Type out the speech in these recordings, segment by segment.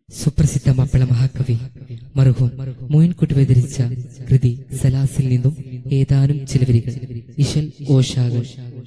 സുപ്രസിദ്ധ മപ്പിള മഹാകവി മറുഹും മോയിൻകുട്ടി വ്യതിരിച്ച കൃതി സലാസിൽ നിന്നും ഏതാനും ചില വരികൾ ഇശൽ ഓഷാകൾ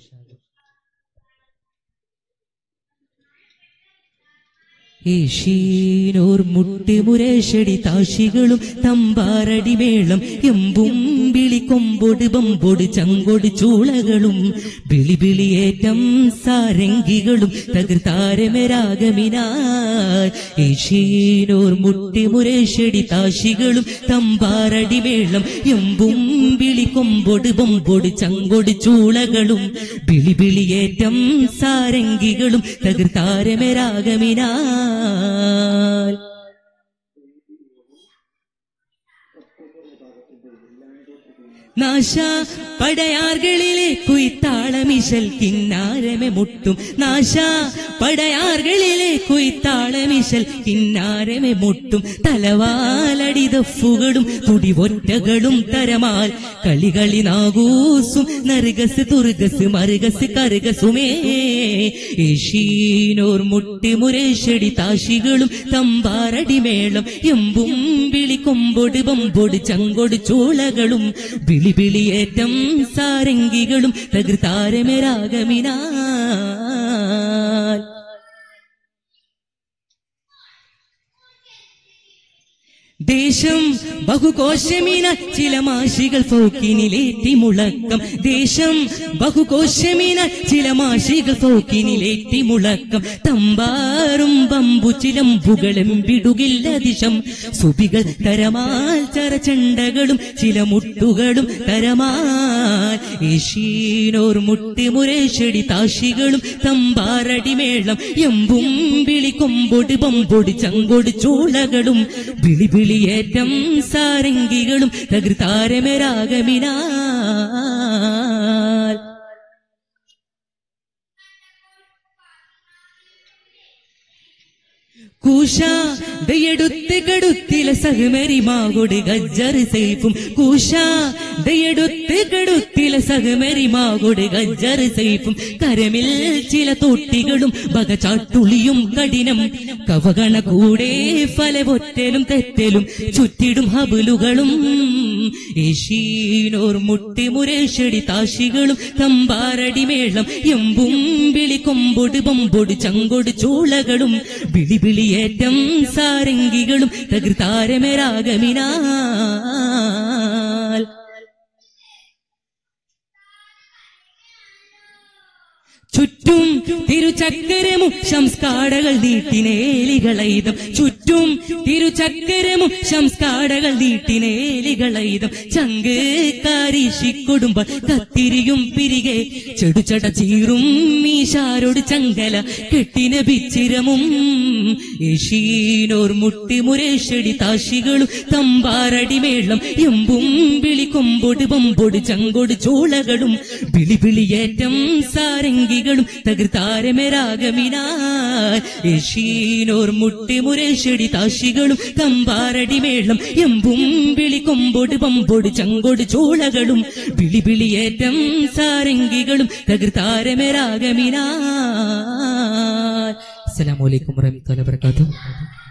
ഏഷീനോർ മുട്ടിമുരേഷടി താശികളും തമ്പാരടി മേളം എമ്പും വിളിക്കൊമ്പൊട് ബമ്പൊട് ചങ്കൊട് ചൂളകളും വിളി വിളിയേറ്റം സാരംഗികളും തകർത്താരമരാഗമിനായി ഏഷീനോർ മുട്ടിമുരേഷടി താശികളും തമ്പാരടി മേളം എമ്പും വിളിക്കൊമ്പൊട് ബമ്പൊട് ചങ്കൊട് ചൂളകളും വിളി വിളിയേറ്റം സാരംഗികളും തകർത്താരമരാഗമിനായി നാശ പടയാർകളിലെ കുയ്ത്താളമിശൽ കിന്നാരമെ മുട്ടും നാശ പടയാർകളിലെ കുയ്ത്താളമിശൽ കിന്നാരമെ മുട്ടും തലവാലടി ദഫുകളും തുടിവൊറ്റകളും തരമാൽ കളികളി നാഗൂസും നറുകസ് തുറുകസ് മറുകസ് കറുകസുമേ ഏഷീനോർ മുട്ടി മുരേഷടി താശികളും തമ്പാരടി മേളം എമ്പും വിളിക്കൊമ്പൊട് ബമ്പൊട് ചങ്കൊട് ചൂളകളും വിളി വിളിയേറ്റം സാരംഗികളും തകർത്താരമരാഗമിനാൽ ദേശം ബഹുകോശമിന ചില മാഷികൾ ഫോക്കിനിലേറ്റി മുളക്കം ദേശം ബഹുകോശമിന ചില മാഷികൾ ഫോക്കിനിലേറ്റി മുളക്കം തമ്പാറും ബമ്പു ചിലമ്പുകളും വിടുകില്ല ദിശം സുബികൾ തരമാൽ ചരചണ്ടകളും ചില മുട്ടുകളും തരമാൽ ഏഷീനോർ മുട്ടി മുരേഷടി താശികളും തമ്പാരടി മേളം എമ്പും വിളിക്കൊമ്പൊടി ബമ്പൊടി ചങ്കൊടി ചൂളകളും വിളി വിളിയേറ്റം സാരംഗികളും തകർത്താരമരാഗമിനാൽ കൂശ ദയെടുത്ത് കടുത്തില സഹമരിമാകൊട് ഗജ്ജറ് സൈഫും കൂശ ദയെടുത്ത് കടുത്തില സഹമരിമാകൊട് ഗജ്ജറ് സൈഫും കരമിൽ ചില തൊട്ടികളും ബകചാട്ടുളിയും കഠിനം കവകണ കൂടെ ഫലവൊറ്റലും തെറ്റലും ചുറ്റിടും ഹബലുകളും ഏഷീനോർ മുട്ടി മുരേഷടി താശികളും തമ്പാരടി മേളം എമ്പും വിളിക്കൊമ്പൊട് ബമ്പൊട് ചങ്കൊട് ചൂളകളും വിളി വിളിയേറ്റം സാരംഗികളും തകർത്താരമരാഗമിനാൽ ചുറ്റും തിരുചക്കരമും സംസ്കാരകൾ നീട്ടിനേലികളൈതം ചുറ്റും തിരുചക്കരമും സംസ്കാരകൾ നീട്ടിനേലികളൈതം ചങ്ക് കാരിശിക്കൊടുമ്പോൾ കത്തിരിയും പിരികെ ചെടുചട ചീറും മീശാരോട് ചങ്കല കെട്ടിന ബിച്ചിരമും യശീനോർ മുട്ടി മുരേഷടി താശികളും തമ്പാരടി മേളം എമ്പും വിളിക്കൊമ്പൊട് ബമ്പൊട് ചങ്കൊട് ചോളകളും വിളി വിളിയേറ്റം സാരംഗികളും തകർത്താരമരാഗമിനാൽ യശീനോർ മുട്ടി മുരേഷടി താശികളും തമ്പാരടി മേളം എമ്പും വിളിക്കൊമ്പൊട് ബമ്പൊട് ചങ്കൊട് ചോളകളും വിളി വിളിയേറ്റം സാരംഗികളും തകർത്താരമരാഗമിനാൽ അസ്സലാമു അലൈക്കും വറഹ്മത്തുള്ളാഹി വബറകാതുഹു